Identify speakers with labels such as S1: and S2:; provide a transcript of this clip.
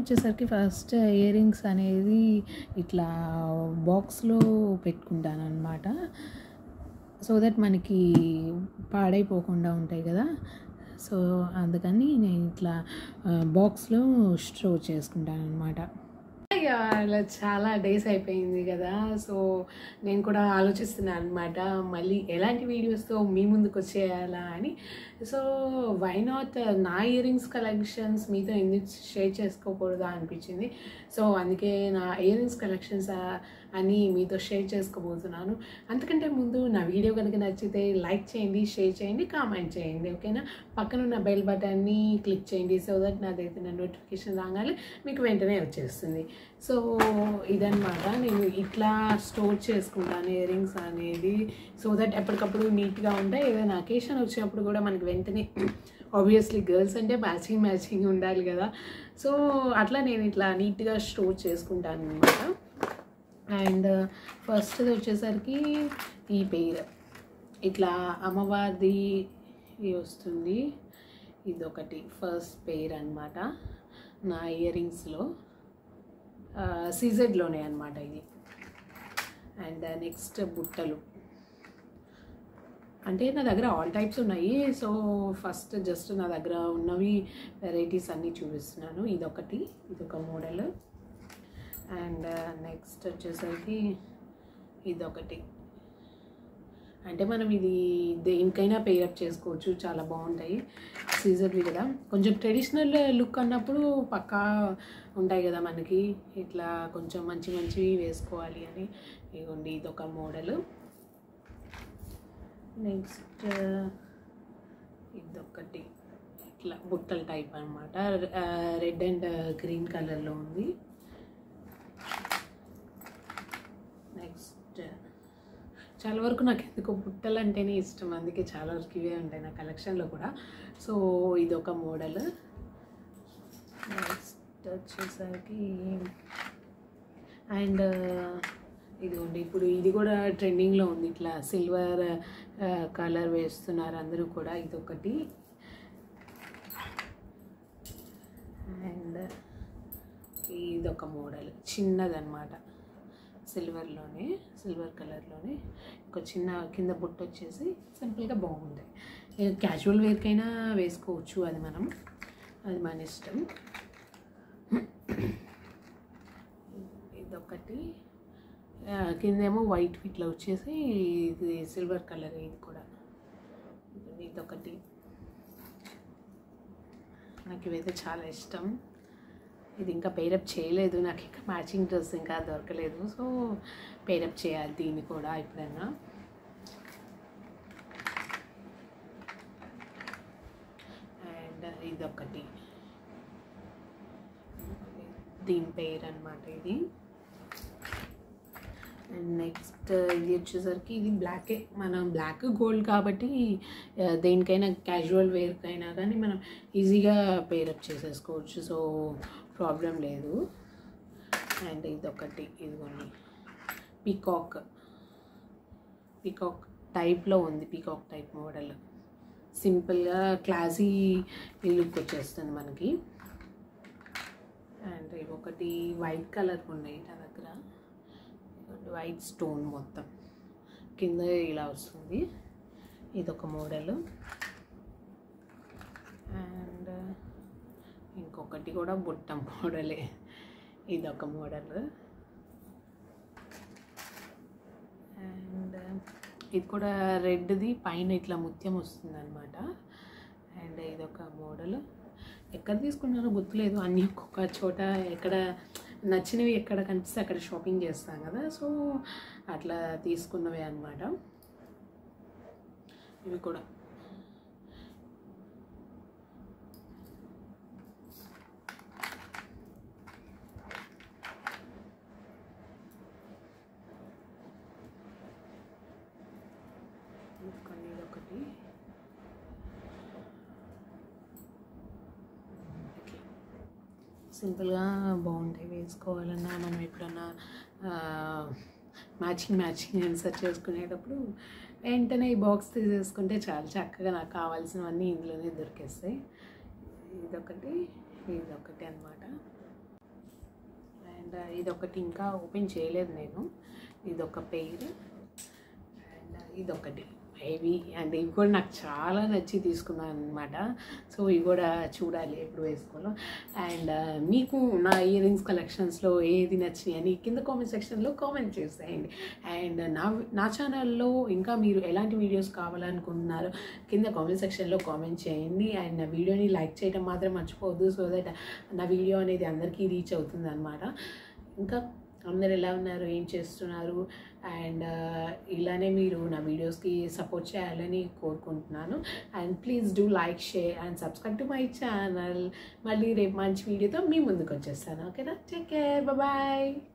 S1: వచ్చేసరికి first year earrings అనేది ఇట్లా బాక్స్లో పెట్టుకుంటాను అనమాట సో దట్ మనకి పాడైపోకుండా ఉంటాయి కదా సో అందుకని నేను ఇట్లా బాక్స్లో స్టోర్ చేసుకుంటాను అనమాట అలా చాలా డేస్ అయిపోయింది కదా సో నేను కూడా ఆలోచిస్తున్నాను అనమాట మళ్ళీ ఎలాంటి వీడియోస్తో మీ ముందుకు వచ్చేయాలా అని సో వై నాట్ నా ఇయర్ రింగ్స్ కలెక్షన్స్ మీతో ఎందుకు షేర్ చేసుకోకూడదా అనిపించింది సో అందుకే నా ఇయర్ రింగ్స్ కలెక్షన్స్ అని మీతో షేర్ చేసుకోబోతున్నాను అంతకంటే ముందు నా వీడియో కనుక నచ్చితే లైక్ చేయండి షేర్ చేయండి కామెంట్ చేయండి ఓకేనా పక్కన ఉన్న బెల్ బటన్ని క్లిక్ చేయండి సో దట్ నాదైతే నా నోటిఫికేషన్ రాగానే మీకు వెంటనే వచ్చేస్తుంది సో ఇదన్నమాట నేను ఇట్లా స్టోర్ చేసుకుంటాను ఇయర్ రింగ్స్ అనేది సో దట్ ఎప్పటికప్పుడు నీట్గా ఉంటాయి ఏదైనా అకేషన్ వచ్చినప్పుడు కూడా మనకి వెంటనే ఆబ్వియస్లీ గర్ల్స్ అంటే మ్యాచింగ్ మ్యాచింగ్ ఉండాలి కదా సో అట్లా నేను ఇట్లా నీట్గా స్టోర్ చేసుకుంటాను అనమాట అండ్ ఫస్ట్ వచ్చేసరికి ఈ పేరు ఇట్లా అమ్మవారిది ఇది వస్తుంది ఇదొకటి ఫస్ట్ పేర్ అనమాట నా ఇయర్ రింగ్స్లో సీజెడ్లోనే అనమాట ఇది అండ్ నెక్స్ట్ బుట్టలు అంటే నా దగ్గర ఆల్ టైప్స్ ఉన్నాయి సో ఫస్ట్ జస్ట్ నా దగ్గర ఉన్నవి వెరైటీస్ అన్నీ చూపిస్తున్నాను ఇదొకటి ఇదొక మోడల్ అండ్ నెక్స్ట్ వచ్చేసరికి ఇదొకటి అంటే మనం ఇది దేనికైనా పేరప్ చేసుకోవచ్చు చాలా బాగుంటాయి సీజర్వి కదా కొంచెం ట్రెడిషనల్ లుక్ అన్నప్పుడు పక్కా ఉంటాయి కదా మనకి ఇట్లా కొంచెం మంచి మంచివి వేసుకోవాలి అని ఇదిగోండి ఇదొక మోడల్ నెక్స్ట్ ఇదొకటి ఇట్లా బుట్టల టైప్ అనమాట రెడ్ అండ్ గ్రీన్ కలర్లో ఉంది నెక్స్ట్ చాలా వరకు నాకు ఎందుకో బుట్టలు అంటేనే ఇష్టం అందుకే చాలా వరకు ఇవే ఉంటాయి నా కలెక్షన్లో కూడా సో ఇది ఒక మోడల్ నెక్స్ట్ వచ్చేసరికి అండ్ ఇదిగోండి ఇప్పుడు ఇది కూడా ట్రెండింగ్లో ఉంది ఇట్లా సిల్వర్ కలర్ వేస్తున్నారు అందరూ కూడా ఇదొకటి అండ్ ఇదొక మోడల్ చిన్నదన్నమాట సిల్వర్లోనే సిల్వర్ కలర్లోనే ఒక చిన్న కింద బుట్ట వచ్చేసి సింపుల్గా బాగుంటాయి క్యాజువల్ వేర్కైనా వేసుకోవచ్చు అది మనం అది మన ఇష్టం ఇదొకటి కిందేమో వైట్ ఇట్లా వచ్చేసి ఇది సిల్వర్ కలర్ ఇది కూడా ఇదొకటి నాకు ఇవైతే చాలా ఇష్టం ఇది ఇంకా పేరప్ చేయలేదు నాకు ఇంకా మ్యాచింగ్ డ్రెస్ ఇంకా దొరకలేదు సో పేరప్ చేయాలి దీన్ని కూడా ఎప్పుడైనా అండ్ ఇదొకటి దీని పేరు అనమాట ఇది అండ్ నెక్స్ట్ ఇది వచ్చేసరికి ఇది బ్లాకే మనం బ్లాక్ గోల్డ్ కాబట్టి దేనికైనా క్యాజువల్ వేర్కైనా కానీ మనం ఈజీగా పేరప్ చేసేసుకోవచ్చు సో ప్రాబ్లం లేదు అండ్ ఇదొకటి ఇదిగోండి పీకాక్ పీకాక్ టైప్లో ఉంది పీకాక్ టైప్ మోడల్ సింపుల్గా క్లాసీ లుక్ వచ్చేస్తుంది మనకి అండ్ ఇవొకటి వైట్ కలర్ ఉన్నాయి నా దగ్గర వైట్ స్టోన్ మొత్తం కింద ఇలా వస్తుంది ఇదొక మోడల్ అండ్ ఇంకొకటి కూడా బుట్ట మోడలే ఇదొక మోడల్ అండ్ ఇది కూడా రెడ్ది పైన ఇట్లా ముత్యం వస్తుంది అనమాట అండ్ ఇదొక మోడల్ ఎక్కడ తీసుకున్నానో గుర్తులేదు అన్నీ ఒక్కొక్క చోట ఎక్కడ నచ్చినవి ఎక్కడ కనిపిస్తే అక్కడ షాపింగ్ చేస్తాం కదా సో అట్లా తీసుకున్నవే అనమాట ఇవి కూడా కొన్ని ఇదొకటి ఇట్లా సింపుల్గా బాగుంటాయి వేసుకోవాలన్నా మనం ఎప్పుడన్నా మ్యాచింగ్ మ్యాచింగ్ అని సెర్చ్ చేసుకునేటప్పుడు వెంటనే ఈ బాక్స్ తీసేసుకుంటే చాలా చక్కగా నాకు కావాల్సినవన్నీ ఇందులోనే దొరికేస్తాయి ఇదొకటి ఇదొకటి అనమాట అండ్ ఇది ఒకటి ఇంకా ఓపెన్ చేయలేదు నేను ఇది ఒక పెయిర్ అండ్ ఇదొకటి హెవీ అండ్ ఇవి కూడా నాకు చాలా నచ్చి తీసుకున్నాను అనమాట సో ఇవి కూడా చూడాలి ఎప్పుడు వేసుకోవాలో అండ్ మీకు నా ఇయర్ రింగ్స్ కలెక్షన్స్లో ఏది నచ్చినాయి అని కింద కామెంట్ సెక్షన్లో కామెంట్ చేసేయండి అండ్ నా నా ఛానల్లో ఇంకా మీరు ఎలాంటి వీడియోస్ కావాలనుకుంటున్నారో కింద కామెంట్ సెక్షన్లో కామెంట్ చేయండి అండ్ నా వీడియోని లైక్ చేయడం మాత్రం మర్చిపోవద్దు సో దట్ నా వీడియో అనేది అందరికీ రీచ్ అవుతుంది అనమాట ఇంకా అందరు ఎలా ఉన్నారు ఏం చేస్తున్నారు అండ్ ఇలానే మీరు నా వీడియోస్కి సపోర్ట్ చేయాలని కోరుకుంటున్నాను and please do like share and subscribe to my channel మళ్ళీ రేపు మంచి వీడియోతో మీ ముందుకు వచ్చేస్తాను ఓకేనా టేక్ కేర్ బాయ్